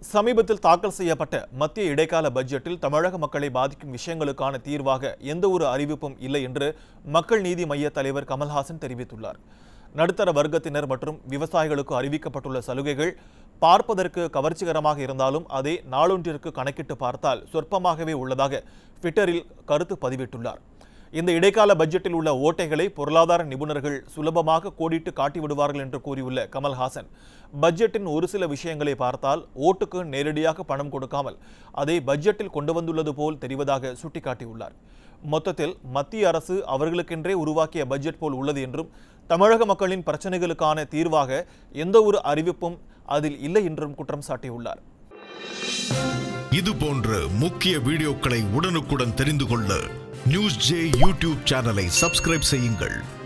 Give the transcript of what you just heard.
சமீபத்தில் தாக்கல் செய்யப்பட்ட மத்திய இடைக்கால பட்ஜெட்டில் தமிழக மக்களை பாதிக்கும் விஷயங்களுக்கான தீர்வாக எந்த ஒரு அறிவிப்பும் இல்லை என்று மக்கள் நீதி மய்ய தலைவர் கமல்ஹாசன் தெரிவித்துள்ளார் நடுத்தர வர்க்கத்தினர் மற்றும் விவசாயிகளுக்கு அறிவிக்கப்பட்டுள்ள சலுகைகள் பார்ப்பதற்கு கவர்ச்சிகரமாக இருந்தாலும் அதை நாளொன்றிற்கு கணக்கிட்டு பார்த்தால் சொற்பமாகவே உள்ளதாக ட்விட்டரில் கருத்து பதிவிட்டுள்ளார் இந்த இடைக்கால பட்ஜெட்டில் உள்ள ஓட்டைகளை பொருளாதார நிபுணர்கள் சுலபமாக கோடிட்டு காட்டிவிடுவார்கள் என்று கூறியுள்ள கமல்ஹாசன் பட்ஜெட்டின் ஒரு சில விஷயங்களை பார்த்தால் ஓட்டுக்கு நேரடியாக பணம் கொடுக்காமல் அதை பட்ஜெட்டில் கொண்டு வந்துள்ளது போல் தெரிவதாக சுட்டிக்காட்டியுள்ளார் மொத்தத்தில் மத்திய அரசு அவர்களுக்கென்றே உருவாக்கிய பட்ஜெட் போல் உள்ளது என்றும் தமிழக மக்களின் பிரச்சனைகளுக்கான தீர்வாக எந்த ஒரு அறிவிப்பும் அதில் இல்லை என்றும் குற்றம் சாட்டியுள்ளார் இது போன்ற முக்கிய வீடியோக்களை உடனுக்குடன் தெரிந்து கொள்ள நியூஸ் ஜே யூடியூப் சேனலை சப்ஸ்கிரைப் செய்யுங்கள்